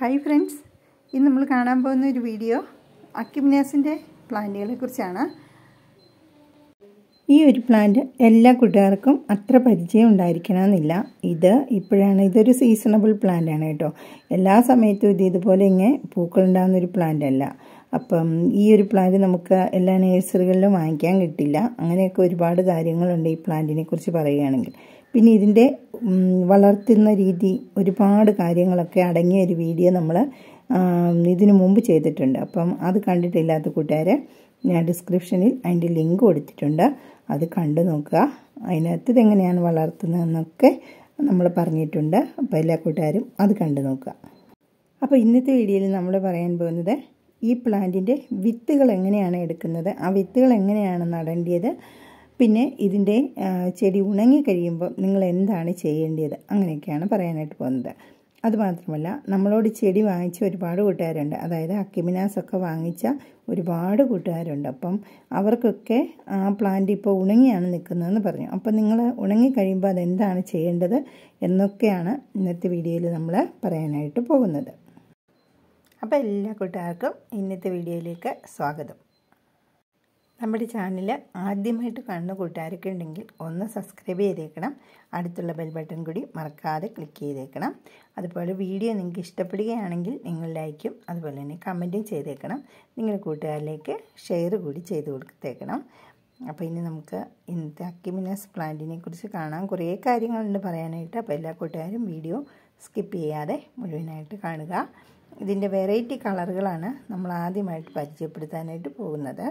hi friends ഇന്ന് നമ്മൾ കാണാൻ പോകുന്ന ഒരു വീഡിയോ അക്കിമിനാസിൻ്റെ പ്ലാന്റുകളെ കുറിച്ചാണ് ഈ ഒരു പ്ലാന്റ് എല്ലാ കൂട്ടുകാർക്കും അത്ര പരിചയം ഉണ്ടായിരിക്കണമെന്നില്ല ഇത് ഇപ്പോഴാണ് ഇതൊരു സീസണബിൾ പ്ലാന്റ് ആണ് കേട്ടോ എല്ലാ സമയത്തും ഇത് ഇതുപോലെ ഇങ്ങനെ പൂക്കളുണ്ടാകുന്ന ഒരു പ്ലാന്റ് അല്ല അപ്പം ഈ ഒരു പ്ലാന്റ് നമുക്ക് എല്ലാ നേഴ്സറികളിലും വാങ്ങിക്കാൻ കിട്ടില്ല അങ്ങനെയൊക്കെ ഒരുപാട് കാര്യങ്ങളുണ്ട് ഈ പ്ലാന്റിനെ കുറിച്ച് പറയുകയാണെങ്കിൽ പിന്നെ ഇതിൻ്റെ വളർത്തുന്ന രീതി ഒരുപാട് കാര്യങ്ങളൊക്കെ അടങ്ങിയ ഒരു വീഡിയോ നമ്മൾ ഇതിനു മുമ്പ് ചെയ്തിട്ടുണ്ട് അപ്പം അത് കണ്ടിട്ടില്ലാത്ത കൂട്ടുകാരെ ഞാൻ ഡിസ്ക്രിപ്ഷനിൽ അതിൻ്റെ ലിങ്ക് കൊടുത്തിട്ടുണ്ട് അത് കണ്ടു നോക്കുക അതിനകത്ത് ഇതെങ്ങനെയാണ് വളർത്തുന്നതെന്നൊക്കെ നമ്മൾ പറഞ്ഞിട്ടുണ്ട് അപ്പോൾ എല്ലാ കൂട്ടുകാരും അത് കണ്ടു നോക്കുക അപ്പോൾ ഇന്നത്തെ വീഡിയോയിൽ നമ്മൾ പറയാൻ പോകുന്നത് ഈ പ്ലാന്റിൻ്റെ വിത്തുകൾ എങ്ങനെയാണ് എടുക്കുന്നത് ആ വിത്തുകൾ എങ്ങനെയാണ് നടേണ്ടത് പിന്നെ ഇതിൻ്റെ ചെടി ഉണങ്ങി കഴിയുമ്പോൾ നിങ്ങൾ എന്താണ് ചെയ്യേണ്ടത് അങ്ങനെയൊക്കെയാണ് പറയാനായിട്ട് പോകുന്നത് അതുമാത്രമല്ല നമ്മളോട് ചെടി വാങ്ങിച്ച ഒരുപാട് കൂട്ടുകാരുണ്ട് അതായത് അക്കിമിനാസ് ഒക്കെ വാങ്ങിച്ച ഒരുപാട് കൂട്ടുകാരുണ്ട് അപ്പം അവർക്കൊക്കെ ആ പ്ലാന്റ് ഇപ്പോൾ ഉണങ്ങിയാണ് നിൽക്കുന്നതെന്ന് പറഞ്ഞു അപ്പം നിങ്ങൾ ഉണങ്ങി കഴിയുമ്പോൾ അതെന്താണ് ചെയ്യേണ്ടത് എന്നൊക്കെയാണ് ഇന്നത്തെ വീഡിയോയിൽ നമ്മൾ പറയാനായിട്ട് പോകുന്നത് അപ്പോൾ എല്ലാ കൂട്ടുകാർക്കും ഇന്നത്തെ വീഡിയോയിലേക്ക് സ്വാഗതം നമ്മുടെ ചാനൽ ആദ്യമായിട്ട് കാണുന്ന കൂട്ടുകാരൊക്കെ ഉണ്ടെങ്കിൽ ഒന്ന് സബ്സ്ക്രൈബ് ചെയ്തേക്കണം അടുത്തുള്ള ബെൽ ബട്ടൺ കൂടി മറക്കാതെ ക്ലിക്ക് ചെയ്തേക്കണം അതുപോലെ വീഡിയോ നിങ്ങൾക്ക് ഇഷ്ടപ്പെടുകയാണെങ്കിൽ നിങ്ങൾ ലൈക്കും അതുപോലെ തന്നെ കമൻറ്റും ചെയ്തേക്കണം നിങ്ങളുടെ കൂട്ടുകാരിലേക്ക് ഷെയർ കൂടി ചെയ്ത് കൊടുത്തേക്കണം അപ്പോൾ ഇനി നമുക്ക് ഇന്നത്തെ അക്കിമിനസ് പ്ലാന്റിനെ കുറിച്ച് കാണാൻ കുറേ കാര്യങ്ങളുണ്ട് പറയാനായിട്ട് അപ്പോൾ എല്ലാ കൂട്ടുകാരും വീഡിയോ സ്കിപ്പ് ചെയ്യാതെ മുഴുവനായിട്ട് കാണുക ഇതിൻ്റെ വെറൈറ്റി കളറുകളാണ് നമ്മൾ ആദ്യമായിട്ട് പരിചയപ്പെടുത്താനായിട്ട് പോകുന്നത്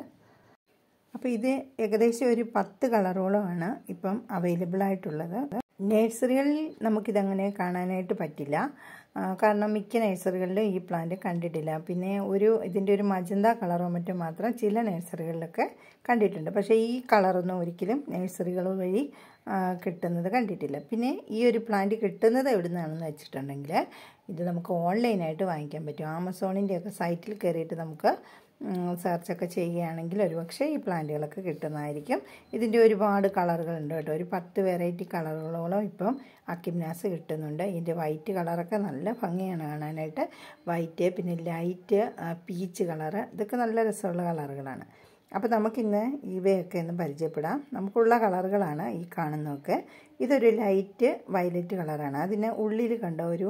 അപ്പോൾ ഇത് ഏകദേശം ഒരു പത്ത് കളറോളമാണ് ഇപ്പം അവൈലബിൾ ആയിട്ടുള്ളത് നഴ്സറികളിൽ നമുക്കിതങ്ങനെ കാണാനായിട്ട് പറ്റില്ല കാരണം മിക്ക നഴ്സറികളിലും ഈ പ്ലാന്റ് കണ്ടിട്ടില്ല പിന്നെ ഒരു ഇതിൻ്റെ ഒരു മജന്ത കളറോ മറ്റോ മാത്രം ചില നഴ്സറികളിലൊക്കെ കണ്ടിട്ടുണ്ട് പക്ഷേ ഈ കളറൊന്നും ഒരിക്കലും നഴ്സറികൾ വഴി കിട്ടുന്നത് കണ്ടിട്ടില്ല പിന്നെ ഈ ഒരു പ്ലാന്റ് കിട്ടുന്നത് എവിടെ നിന്നാണെന്ന് വെച്ചിട്ടുണ്ടെങ്കിൽ ഇത് നമുക്ക് ഓൺലൈനായിട്ട് വാങ്ങിക്കാൻ പറ്റും ആമസോണിൻ്റെയൊക്കെ സൈറ്റിൽ കയറിയിട്ട് നമുക്ക് സെർച്ചൊക്കെ ചെയ്യുകയാണെങ്കിൽ ഒരുപക്ഷെ ഈ പ്ലാന്റുകളൊക്കെ കിട്ടുന്നതായിരിക്കും ഇതിൻ്റെ ഒരുപാട് കളറുകളുണ്ട് കേട്ടോ ഒരു പത്ത് വെറൈറ്റി കളറുകളോളം ഇപ്പം അക്കിംനാസ് കിട്ടുന്നുണ്ട് ഇതിൻ്റെ വൈറ്റ് കളറൊക്കെ നല്ല ഭംഗിയാണ് കാണാനായിട്ട് വൈറ്റ് പിന്നെ ലൈറ്റ് പീച്ച് കളറ് ഇതൊക്കെ നല്ല രസമുള്ള കളറുകളാണ് അപ്പോൾ നമുക്കിന്ന് ഇവയൊക്കെ ഒന്ന് പരിചയപ്പെടാം നമുക്കുള്ള കളറുകളാണ് ഈ കാണുന്നതൊക്കെ ഇതൊരു ലൈറ്റ് വയലറ്റ് കളറാണ് അതിന് ഉള്ളിൽ കണ്ട ഒരു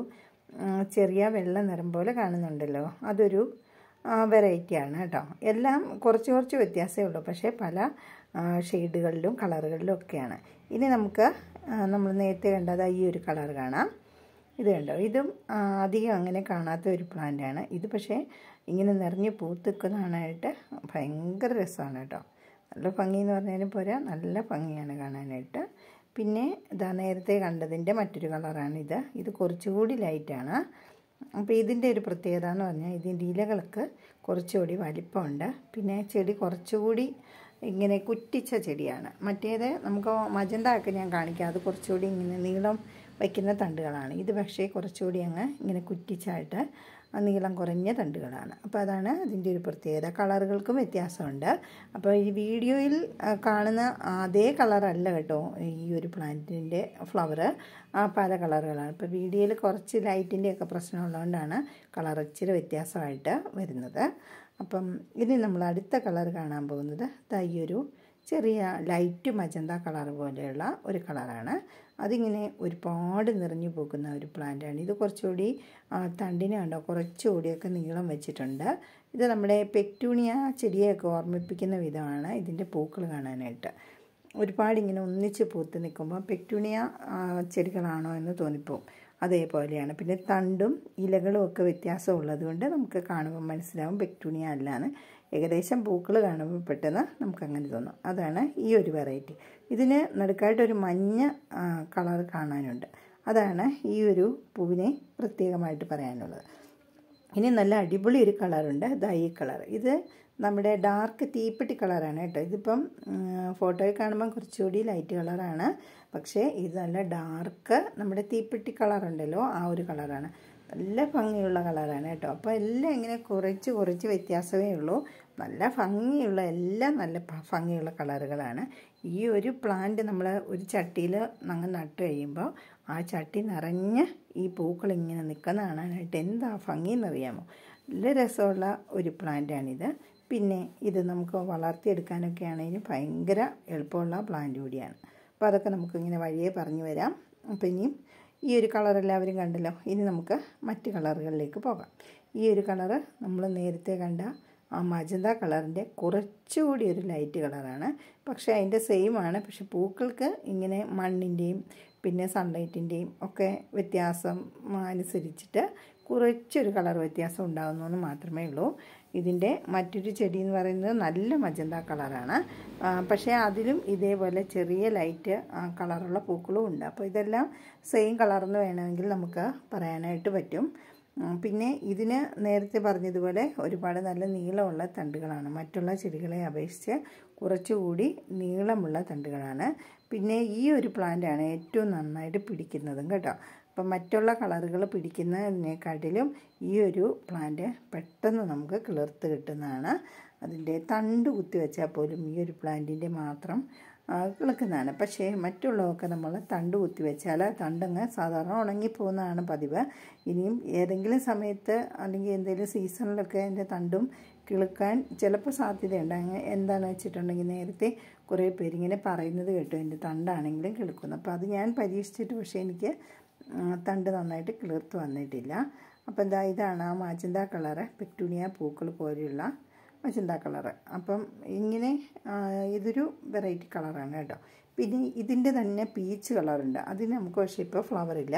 ചെറിയ വെള്ള നിറം പോലെ കാണുന്നുണ്ടല്ലോ അതൊരു വെറൈറ്റിയാണ് കേട്ടോ എല്ലാം കുറച്ച് കുറച്ച് വ്യത്യാസമേ ഉള്ളൂ പക്ഷേ പല ഷെയ്ഡുകളിലും കളറുകളിലും ഒക്കെയാണ് ഇനി നമുക്ക് നമ്മൾ നേരത്തെ കണ്ടത് ഈ ഒരു കളർ കാണാം ഇത് കണ്ടോ ഇതും അധികം അങ്ങനെ കാണാത്ത ഒരു പ്ലാന്റാണ് ഇത് പക്ഷേ ഇങ്ങനെ നിറഞ്ഞ് പൂത്തിക്കുന്നതാണായിട്ട് ഭയങ്കര രസമാണ് കേട്ടോ നല്ല ഭംഗി എന്ന് പറഞ്ഞാലും പോരാ നല്ല ഭംഗിയാണ് കാണാനായിട്ട് പിന്നെ ഇതാ നേരത്തെ കണ്ടതിൻ്റെ മറ്റൊരു കളറാണിത് ഇത് കുറച്ചുകൂടി ലൈറ്റാണ് അപ്പോൾ ഇതിൻ്റെ ഒരു പ്രത്യേകത എന്ന് പറഞ്ഞാൽ ഇതിൻ്റെ ഇലകൾക്ക് കുറച്ചുകൂടി വലിപ്പമുണ്ട് പിന്നെ ചെടി കുറച്ചുകൂടി ഇങ്ങനെ കുറ്റിച്ച ചെടിയാണ് മറ്റേത് നമുക്ക് മജന്ത ഒക്കെ ഞാൻ കാണിക്കാം അത് കുറച്ചുകൂടി ഇങ്ങനെ നീളം വയ്ക്കുന്ന തണ്ടുകളാണ് ഇത് പക്ഷേ കുറച്ചുകൂടി അങ്ങ് ഇങ്ങനെ കുറ്റിച്ചായിട്ട് നീളം കുറഞ്ഞ തണ്ടുകളാണ് അപ്പോൾ അതാണ് അതിൻ്റെ ഒരു പ്രത്യേകത കളറുകൾക്കും വ്യത്യാസമുണ്ട് അപ്പോൾ ഈ വീഡിയോയിൽ കാണുന്ന അതേ കളറല്ല കേട്ടോ ഈ ഒരു പ്ലാന്റിൻ്റെ ഫ്ലവർ പല കളറുകളാണ് ഇപ്പോൾ വീഡിയോയിൽ കുറച്ച് ലൈറ്റിൻ്റെ ഒക്കെ പ്രശ്നമുള്ളതുകൊണ്ടാണ് കളർ ഇച്ചിരി വ്യത്യാസമായിട്ട് വരുന്നത് അപ്പം ഇനി നമ്മൾ അടുത്ത കളർ കാണാൻ പോകുന്നത് ഈ ഒരു ചെറിയ ലൈറ്റ് മജന്ത കളർ പോലെയുള്ള ഒരു കളറാണ് അതിങ്ങനെ ഒരുപാട് നിറഞ്ഞു പോകുന്ന ഒരു പ്ലാന്റാണ് ഇത് കുറച്ചുകൂടി തണ്ടിന് കണ്ടോ കുറച്ചുകൂടിയൊക്കെ നീളം വെച്ചിട്ടുണ്ട് ഇത് നമ്മുടെ പെറ്റൂണിയ ചെടിയെയൊക്കെ ഓർമ്മിപ്പിക്കുന്ന വിധമാണ് ഇതിൻ്റെ പൂക്കൾ കാണാനായിട്ട് ഒരുപാട് ഇങ്ങനെ ഒന്നിച്ച് പൂത്ത് നിൽക്കുമ്പോൾ പെറ്റൂണിയ ചെടികളാണോ എന്ന് തോന്നിപ്പോവും അതേപോലെയാണ് പിന്നെ തണ്ടും ഇലകളും ഒക്കെ വ്യത്യാസം ഉള്ളതുകൊണ്ട് നമുക്ക് കാണുമ്പോൾ മനസ്സിലാവും പെക്ടൂണിയ അല്ലാന്ന് ഏകദേശം പൂക്കൾ കാണുമ്പോൾ പെട്ടെന്ന് നമുക്കങ്ങനെ തോന്നും അതാണ് ഈ ഒരു വെറൈറ്റി ഇതിന് നടുക്കായിട്ടൊരു മഞ്ഞ കളർ കാണാനുണ്ട് അതാണ് ഈ ഒരു പൂവിനെ പ്രത്യേകമായിട്ട് പറയാനുള്ളത് ഇനി നല്ല അടിപൊളി ഒരു കളറുണ്ട് ദാ ഈ കളർ ഇത് നമ്മുടെ ഡാർക്ക് തീപ്പെട്ടി കളറാണ് കേട്ടോ ഇതിപ്പം ഫോട്ടോയിൽ കാണുമ്പോൾ കുറച്ചുകൂടി ലൈറ്റ് കളറാണ് പക്ഷേ ഇത് നല്ല ഡാർക്ക് നമ്മുടെ തീപ്പെട്ടി കളറുണ്ടല്ലോ ആ ഒരു കളറാണ് നല്ല ഭംഗിയുള്ള കളറാണ് കേട്ടോ അപ്പോൾ എല്ലാം ഇങ്ങനെ കുറച്ച് കുറച്ച് വ്യത്യാസമേ ഉള്ളൂ നല്ല ഭംഗിയുള്ള എല്ലാം നല്ല ഭംഗിയുള്ള കളറുകളാണ് ഈ ഒരു പ്ലാന്റ് നമ്മൾ ഒരു ചട്ടിയിൽ അങ്ങ് നട്ട് കഴിയുമ്പോൾ ആ ചട്ടി നിറഞ്ഞ് ഈ പൂക്കൾ ഇങ്ങനെ നിൽക്കുന്ന കാണാനായിട്ട് എന്താ ഭംഗി എന്നറിയാമോ നല്ല രസമുള്ള ഒരു പ്ലാന്റാണിത് പിന്നെ ഇത് നമുക്ക് വളർത്തിയെടുക്കാനൊക്കെ ആണെങ്കിലും ഭയങ്കര എളുപ്പമുള്ള പ്ലാന്റ് കൂടിയാണ് അപ്പോൾ അതൊക്കെ നമുക്ക് ഇങ്ങനെ വഴിയെ പറഞ്ഞു വരാം അപ്പോൾ ഇനിയും ഈ ഒരു കളർ എല്ലാവരും കണ്ടല്ലോ ഇനി നമുക്ക് മറ്റ് കളറുകളിലേക്ക് പോകാം ഈ ഒരു കളറ് നമ്മൾ നേരത്തെ കണ്ട ആ മജന്ത കളറിൻ്റെ കുറച്ചുകൂടി ഒരു ലൈറ്റ് കളറാണ് പക്ഷേ അതിൻ്റെ സെയിം ആണ് പക്ഷെ പൂക്കൾക്ക് ഇങ്ങനെ മണ്ണിൻ്റെയും പിന്നെ സൺലൈറ്റിൻ്റെയും ഒക്കെ വ്യത്യാസം അനുസരിച്ചിട്ട് കുറച്ചൊരു കളർ വ്യത്യാസം ഉണ്ടാകുന്നു എന്ന് മാത്രമേ ഉള്ളൂ ഇതിൻ്റെ മറ്റൊരു ചെടി എന്ന് പറയുന്നത് നല്ല മജന്ത കളറാണ് പക്ഷേ അതിലും ഇതേപോലെ ചെറിയ ലൈറ്റ് കളറുള്ള പൂക്കളും ഉണ്ട് അപ്പോൾ ഇതെല്ലാം സെയിം കളർന്ന് വേണമെങ്കിൽ നമുക്ക് പറയാനായിട്ട് പറ്റും പിന്നെ ഇതിന് നേരത്തെ പറഞ്ഞതുപോലെ ഒരുപാട് നല്ല നീളമുള്ള തണ്ടുകളാണ് മറ്റുള്ള ചെടികളെ അപേക്ഷിച്ച് കുറച്ചുകൂടി നീളമുള്ള തണ്ടുകളാണ് പിന്നെ ഈ ഒരു പ്ലാന്റാണ് ഏറ്റവും നന്നായിട്ട് പിടിക്കുന്നതും കേട്ടോ അപ്പം മറ്റുള്ള കളറുകൾ പിടിക്കുന്നതിനെക്കാട്ടിലും ഈ ഒരു പ്ലാന്റ് പെട്ടെന്ന് നമുക്ക് കിളിർത്ത് കിട്ടുന്നതാണ് അതിൻ്റെ തണ്ട് കുത്തി വെച്ചാൽ പോലും ഈ ഒരു പ്ലാന്റിൻ്റെ മാത്രം കിളിക്കുന്നതാണ് പക്ഷേ മറ്റുള്ളതൊക്കെ നമ്മൾ തണ്ട് കുത്തി വെച്ചാൽ തണ്ടങ്ങ് സാധാരണ ഉണങ്ങിപ്പോകുന്നതാണ് പതിവ് ഇനിയും ഏതെങ്കിലും സമയത്ത് അല്ലെങ്കിൽ എന്തെങ്കിലും സീസണിലൊക്കെ അതിൻ്റെ തണ്ടും കിളുക്കാൻ ചിലപ്പോൾ സാധ്യതയുണ്ട് അങ്ങനെ എന്താണെന്ന് വെച്ചിട്ടുണ്ടെങ്കിൽ നേരത്തെ കുറേ പേരിങ്ങനെ പറയുന്നത് കേട്ടു എൻ്റെ തണ്ടാണെങ്കിലും കിളുക്കുന്നു അപ്പോൾ അത് ഞാൻ പരീക്ഷിച്ചിട്ട് പക്ഷേ എനിക്ക് തണ്ട് നന്നായിട്ട് കിളിർത്ത് വന്നിട്ടില്ല അപ്പോൾ എന്താ ഇതാണ് ആ മാജന്ത കളറ് പെക്ടൂണിയ പൂക്കൾ പോലെയുള്ള മജന്ത കളറ് അപ്പം ഇങ്ങനെ ഇതൊരു വെറൈറ്റി കളറാണ് കേട്ടോ പിന്നെ ഇതിൻ്റെ തന്നെ പീച്ച് കളറുണ്ട് അതിന് നമുക്ക് പക്ഷേ ഇപ്പോൾ ഫ്ലവർ ഇല്ല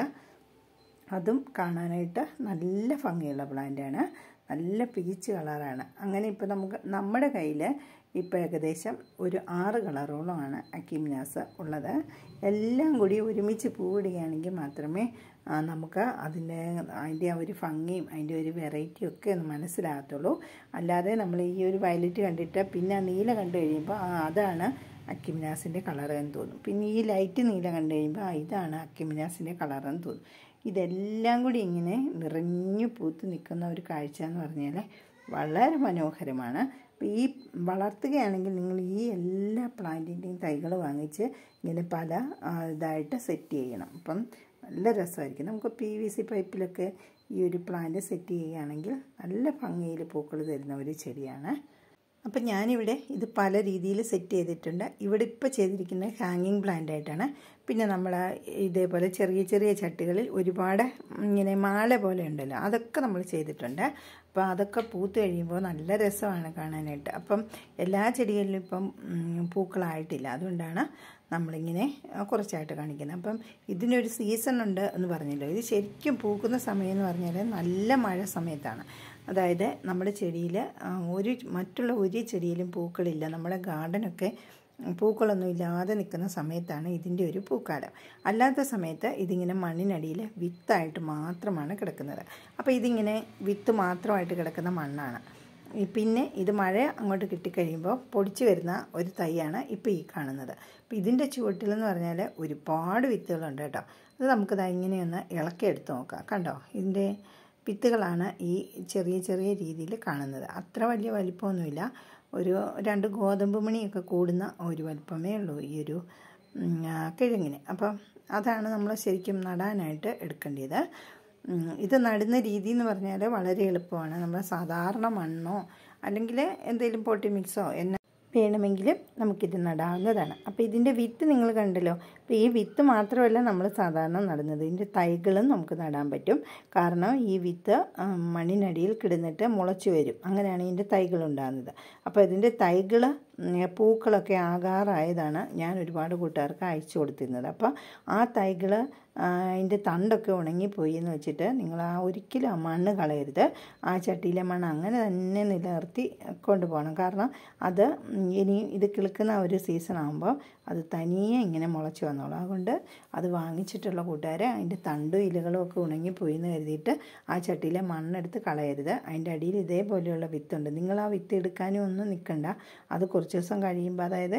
അതും കാണാനായിട്ട് നല്ല ഭംഗിയുള്ള പ്ലാന്റാണ് നല്ല പീച്ച് കളറാണ് അങ്ങനെ ഇപ്പോൾ നമുക്ക് നമ്മുടെ കയ്യിൽ ഇപ്പോൾ ഏകദേശം ഒരു ആറ് കളറോളമാണ് അക്കിമിനാസ് ഉള്ളത് എല്ലാം കൂടി ഒരുമിച്ച് പൂവിടുകയാണെങ്കിൽ മാത്രമേ നമുക്ക് അതിൻ്റെ അതിൻ്റെ ആ ഒരു ഭംഗിയും അതിൻ്റെ ഒരു വെറൈറ്റിയും ഒക്കെ ഒന്ന് മനസ്സിലാകത്തുള്ളൂ അല്ലാതെ നമ്മൾ ഈ ഒരു വയലറ്റ് കണ്ടിട്ട് പിന്നെ ആ നീല കണ്ടു കഴിയുമ്പോൾ ആ അതാണ് അക്കിമിനാസിൻ്റെ കളർ എന്ന് തോന്നും പിന്നെ ഈ ലൈറ്റ് നീല കണ്ടു കഴിയുമ്പോൾ ആ ഇതാണ് അക്കിമിനാസിൻ്റെ കളർ എന്ന് തോന്നും ഇതെല്ലാം കൂടി ഇങ്ങനെ നിറഞ്ഞു പൂത്ത് നിൽക്കുന്ന ഒരു കാഴ്ച എന്ന് പറഞ്ഞാൽ വളരെ മനോഹരമാണ് അപ്പോൾ ഈ വളർത്തുകയാണെങ്കിൽ നിങ്ങൾ ഈ എല്ലാ പ്ലാന്റിൻ്റെയും തൈകൾ വാങ്ങിച്ച് ഇങ്ങനെ പല ഇതായിട്ട് സെറ്റ് ചെയ്യണം അപ്പം നല്ല രസമായിരിക്കും നമുക്ക് പി വി സി പൈപ്പിലൊക്കെ ഈ ഒരു പ്ലാന്റ് സെറ്റ് ചെയ്യുകയാണെങ്കിൽ നല്ല ഭംഗിയിൽ പൂക്കൾ തരുന്ന ഒരു ചെടിയാണ് അപ്പം ഞാനിവിടെ ഇത് പല രീതിയിൽ സെറ്റ് ചെയ്തിട്ടുണ്ട് ഇവിടെ ഇപ്പോൾ ചെയ്തിരിക്കുന്നത് ഹാങ്ങിങ് പ്ലാന്റ് ആയിട്ടാണ് പിന്നെ നമ്മൾ ഇതേപോലെ ചെറിയ ചെറിയ ചട്ടികളിൽ ഒരുപാട് ഇങ്ങനെ മാല പോലെ ഉണ്ടല്ലോ അതൊക്കെ നമ്മൾ ചെയ്തിട്ടുണ്ട് അപ്പോൾ അതൊക്കെ പൂത്ത് കഴിയുമ്പോൾ നല്ല രസമാണ് കാണാനായിട്ട് അപ്പം എല്ലാ ചെടികളിലും ഇപ്പം പൂക്കളായിട്ടില്ല അതുകൊണ്ടാണ് നമ്മളിങ്ങനെ കുറച്ചായിട്ട് കാണിക്കുന്നത് അപ്പം ഇതിനൊരു സീസൺ ഉണ്ട് എന്ന് പറഞ്ഞല്ലോ ഇത് ശരിക്കും പൂക്കുന്ന സമയം എന്ന് പറഞ്ഞാൽ നല്ല മഴ സമയത്താണ് അതായത് നമ്മുടെ ചെടിയിൽ ഒരു മറ്റുള്ള ഒരു ചെടിയിലും പൂക്കളില്ല നമ്മുടെ ഗാർഡനൊക്കെ പൂക്കളൊന്നും ഇല്ലാതെ നിൽക്കുന്ന സമയത്താണ് ഇതിൻ്റെ ഒരു പൂക്കാലം അല്ലാത്ത സമയത്ത് ഇതിങ്ങനെ മണ്ണിനടിയിൽ വിത്തായിട്ട് മാത്രമാണ് കിടക്കുന്നത് അപ്പോൾ ഇതിങ്ങനെ വിത്ത് മാത്രമായിട്ട് കിടക്കുന്ന മണ്ണാണ് പിന്നെ ഇത് മഴ അങ്ങോട്ട് കിട്ടിക്കഴിയുമ്പോൾ പൊടിച്ചു വരുന്ന ഒരു തൈയാണ് ഇപ്പോൾ ഈ കാണുന്നത് അപ്പോൾ ഇതിൻ്റെ ചുവട്ടിലെന്ന് പറഞ്ഞാൽ ഒരുപാട് വിത്തുകളുണ്ട് കേട്ടോ അത് നമുക്കിത് ഇങ്ങനെയൊന്ന് ഇളക്കിയെടുത്ത് നോക്കാം കണ്ടോ ഇതിൻ്റെ വിത്തുകളാണ് ഈ ചെറിയ ചെറിയ രീതിയിൽ കാണുന്നത് അത്ര വലിയ വലിപ്പമൊന്നുമില്ല ഒരു രണ്ട് ഗോതമ്പ് മണിയൊക്കെ കൂടുന്ന ഒരു വലിപ്പമേ ഉള്ളൂ ഈ ഒരു കിഴങ്ങിന് അപ്പം അതാണ് നമ്മൾ ശരിക്കും നടാനായിട്ട് എടുക്കേണ്ടത് ഇത് നടുന്ന രീതി എന്ന് പറഞ്ഞാൽ വളരെ എളുപ്പമാണ് നമ്മൾ സാധാരണ മണ്ണോ അല്ലെങ്കിൽ എന്തെങ്കിലും പൊട്ടി മിക്സോ എന്ന വേണമെങ്കിലും നമുക്കിത് നടാവുന്നതാണ് അപ്പോൾ ഇതിൻ്റെ വിത്ത് നിങ്ങൾ കണ്ടല്ലോ അപ്പോൾ ഈ വിത്ത് മാത്രമല്ല നമ്മൾ സാധാരണ നടുന്നത് ഇതിൻ്റെ തൈകളും നമുക്ക് നടാൻ പറ്റും കാരണം ഈ വിത്ത് മണ്ണിനടിയിൽ കിടന്നിട്ട് മുളച്ചു വരും അങ്ങനെയാണ് ഇതിൻ്റെ തൈകൾ ഉണ്ടാകുന്നത് അപ്പോൾ ഇതിൻ്റെ തൈകൾ പൂക്കളൊക്കെ ആകാറായതാണ് ഞാൻ ഒരുപാട് കൂട്ടുകാർക്ക് അയച്ചു കൊടുത്തിരുന്നത് അപ്പോൾ ആ തൈകൾ അതിൻ്റെ തണ്ടൊക്കെ ഉണങ്ങിപ്പോയി എന്ന് വെച്ചിട്ട് നിങ്ങൾ ആ ഒരിക്കലും ആ മണ്ണ് കളയരുത് ആ ചട്ടിയിലെ മണ്ണ് അങ്ങനെ തന്നെ നിലനിർത്തി കൊണ്ടുപോകണം കാരണം അത് ഇനി ഇത് കിളുക്കുന്ന ഒരു സീസൺ ആകുമ്പോൾ അത് തനിയെ ഇങ്ങനെ മുളച്ച് വന്നോളൂ അതുകൊണ്ട് അത് വാങ്ങിച്ചിട്ടുള്ള കൂട്ടുകാരെ അതിൻ്റെ തണ്ടും ഇലകളും ഒക്കെ ഉണങ്ങിപ്പോയി എന്ന് കരുതിയിട്ട് ആ ചട്ടിയിലെ മണ്ണെടുത്ത് കളയരുത് അതിൻ്റെ അടിയിൽ ഇതേപോലെയുള്ള വിത്തുണ്ട് നിങ്ങൾ ആ വിത്ത് എടുക്കാനും ഒന്നും നിൽക്കണ്ട അത് കുറച്ച് ദിവസം കഴിയുമ്പോൾ അതായത്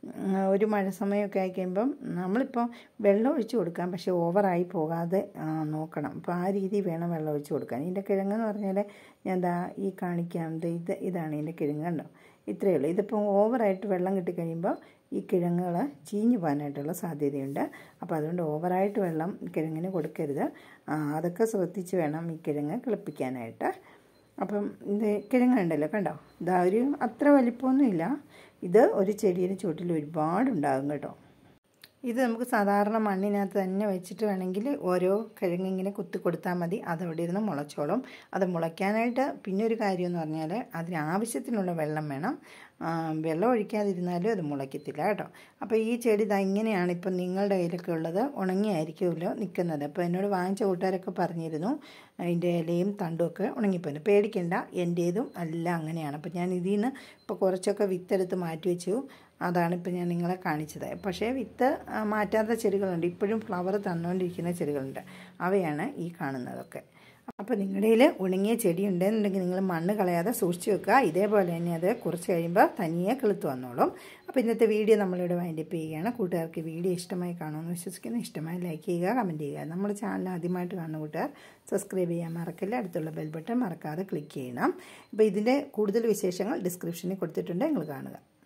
ഒരു മഴ സമയമൊക്കെ ആയി കഴിയുമ്പം നമ്മളിപ്പോൾ വെള്ളം ഒഴിച്ച് കൊടുക്കാം പക്ഷേ ഓവറായി പോകാതെ നോക്കണം അപ്പോൾ ആ രീതിയിൽ വേണം വെള്ളം ഒഴിച്ച് കൊടുക്കാൻ ഇതിൻ്റെ കിഴങ്ങെന്ന് പറഞ്ഞാൽ ഞാൻ ദാ ഈ കാണിക്കാം ഇത് ഇതാണ് ഇതിൻ്റെ കിഴങ്ങ് കണ്ടോ ഇത്രയേ ഉള്ളൂ ഇതിപ്പോൾ ഓവറായിട്ട് വെള്ളം കിട്ടിക്കഴിയുമ്പോൾ ഈ കിഴങ്ങുകൾ ചീഞ്ഞു പോകാനായിട്ടുള്ള സാധ്യതയുണ്ട് അപ്പോൾ അതുകൊണ്ട് ഓവറായിട്ട് വെള്ളം കിഴങ്ങിന് കൊടുക്കരുത് അതൊക്കെ ശ്രദ്ധിച്ച് വേണം ഈ കിഴങ്ങ് കിളിപ്പിക്കാനായിട്ട് അപ്പം ഇത് കിഴങ്ങുണ്ടല്ലോ കണ്ടോ ഇതാ ഒരു അത്ര വലിപ്പമൊന്നുമില്ല ഇത് ഒരു ചെടിയുടെ ചുവട്ടിൽ ഒരുപാടുണ്ടാകും കേട്ടോ ഇത് നമുക്ക് സാധാരണ മണ്ണിനകത്ത് തന്നെ വെച്ചിട്ട് വേണമെങ്കിൽ ഓരോ കിഴങ്ങിങ്ങനെ കുത്തി കൊടുത്താൽ മതി അതവിടെ ഇരുന്ന് മുളച്ചോളും അത് മുളയ്ക്കാനായിട്ട് പിന്നെ ഒരു കാര്യം എന്ന് പറഞ്ഞാൽ അതിന് ആവശ്യത്തിനുള്ള വെള്ളം വേണം വെള്ളം ഒഴിക്കാതിരുന്നാലും അത് മുളയ്ക്കത്തില്ല കേട്ടോ അപ്പോൾ ഈ ചെടി ഇതാ ഇങ്ങനെയാണ് ഇപ്പം നിങ്ങളുടെ കയ്യിലൊക്കെ ഉള്ളത് ഉണങ്ങിയായിരിക്കുമല്ലോ നിൽക്കുന്നത് അപ്പോൾ എന്നോട് വാങ്ങിച്ച കൂട്ടുകാരൊക്കെ പറഞ്ഞിരുന്നു അതിൻ്റെ ഇലയും തണ്ടും ഒക്കെ ഉണങ്ങിപ്പോയി പേടിക്കണ്ട എൻ്റേതും എല്ലാം അങ്ങനെയാണ് അപ്പോൾ ഞാൻ ഇതിൽ നിന്ന് ഇപ്പോൾ കുറച്ചൊക്കെ വിത്തെടുത്ത് മാറ്റി വെച്ചു അതാണ് ഇപ്പോൾ ഞാൻ നിങ്ങളെ കാണിച്ചത് പക്ഷേ വിത്ത് മാറ്റാത്ത ചെടികളുണ്ട് ഇപ്പോഴും ഫ്ലവർ തന്നുകൊണ്ടിരിക്കുന്ന ചെടികളുണ്ട് അവയാണ് ഈ കാണുന്നതൊക്കെ അപ്പോൾ നിങ്ങളുടെ കയ്യിൽ ഉണങ്ങിയ ചെടി ഉണ്ടെന്നുണ്ടെങ്കിൽ നിങ്ങൾ മണ്ണ് കളയാതെ സൂക്ഷിച്ച് വെക്കുക ഇതേപോലെ തന്നെ അത് കുറച്ച് കഴിയുമ്പോൾ തനിയെ കിളുത്ത് വന്നോളും അപ്പോൾ ഇന്നത്തെ വീഡിയോ നമ്മളിവിടെ വൈൻഡപ്പ് ചെയ്യുകയാണ് കൂട്ടുകാർക്ക് വീഡിയോ ഇഷ്ടമായി കാണുമെന്ന് വിശ്വസിക്കുന്നു ഇഷ്ടമായി ലൈക്ക് ചെയ്യുക കമൻറ്റ് ചെയ്യുക നമ്മുടെ ചാനൽ ആദ്യമായിട്ട് കാണുന്ന കൂട്ടുകാർ സബ്സ്ക്രൈബ് ചെയ്യാൻ മറക്കില്ല അടുത്തുള്ള ബെൽ ബട്ടൺ മറക്കാതെ ക്ലിക്ക് ചെയ്യണം അപ്പോൾ ഇതിൻ്റെ കൂടുതൽ വിശേഷങ്ങൾ ഡിസ്ക്രിപ്ഷനിൽ കൊടുത്തിട്ടുണ്ട് നിങ്ങൾ കാണുക